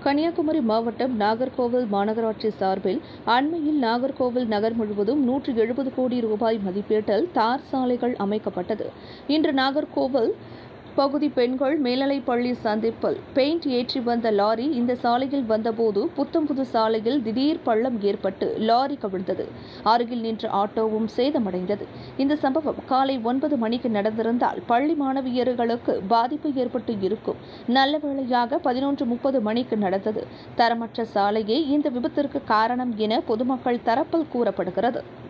கன்னியாகுமரி மாவட்டம் நாகர்கோவில் மாநகராட்சி சார்பில் அண்மையில் நாகர்கோவில் நகர் முழுவதும் நூற்று எழுபது கோடி ரூபாய் மதிப்பீட்டில் தார் சாலைகள் அமைக்கப்பட்டது இன்று நாகர்கோவில் பகுதி பெண்கள் மேல்நிலைப்பள்ளி சந்திப்பில் பெயிண்ட் ஏற்றி வந்த லாரி இந்த சாலையில் வந்தபோது புத்தம்புது சாலையில் திடீர் பள்ளம் ஏற்பட்டு லாரி கவிழ்ந்தது அருகில் நின்ற ஆட்டோவும் சேதமடைந்தது இந்த சம்பவம் காலை ஒன்பது மணிக்கு நடந்திருந்தால் பள்ளி மாணவியர்களுக்கு பாதிப்பு ஏற்பட்டு இருக்கும் நல்ல வேளையாக பதினொன்று முப்பது மணிக்கு நடந்தது தரமற்ற சாலையே இந்த விபத்திற்கு காரணம் என பொதுமக்கள் தரப்பில் கூறப்படுகிறது